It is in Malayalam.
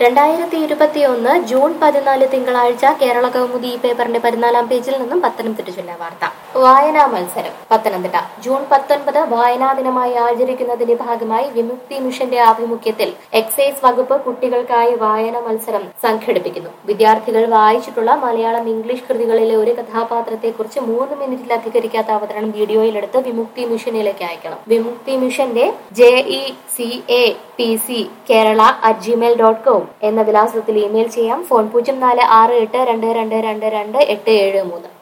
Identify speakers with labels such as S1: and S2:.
S1: രണ്ടായിരത്തി ഇരുപത്തിയൊന്ന് ജൂൺ പതിനാല് തിങ്കളാഴ്ച കേരള കൗമുദി ഈ പേപ്പറിന്റെ പതിനാലാം പേജിൽ നിന്നും പത്തനംതിട്ട ജില്ലാ വാർത്ത വായനാ മത്സരം പത്തനംതിട്ട ജൂൺ പത്തൊൻപത് വായനാ ദിനമായി ആചരിക്കുന്നതിന്റെ ഭാഗമായി വിമുക്തി മിഷന്റെ ആഭിമുഖ്യത്തിൽ എക്സൈസ് വകുപ്പ് കുട്ടികൾക്കായി വായന മത്സരം സംഘടിപ്പിക്കുന്നു വിദ്യാർത്ഥികൾ വായിച്ചിട്ടുള്ള മലയാളം ഇംഗ്ലീഷ് കൃതികളിലെ ഒരു കഥാപാത്രത്തെക്കുറിച്ച് മൂന്ന് മിനിറ്റിൽ അധികരിക്കാത്ത അവതരണം വീഡിയോയിലെടുത്ത് വിമുക്തി മിഷനിലേക്ക് അയക്കണം വിമുക്തി മിഷന്റെ J E C A P C Kerala at Gmail dot com എന്ന വിലാസത്തിൽ ഇമെയിൽ ചെയ്യാം ഫോൺ പൂജ്യം നാല് ആറ് എട്ട് രണ്ട് രണ്ട് രണ്ട് രണ്ട് എട്ട് ഏഴ് മൂന്ന്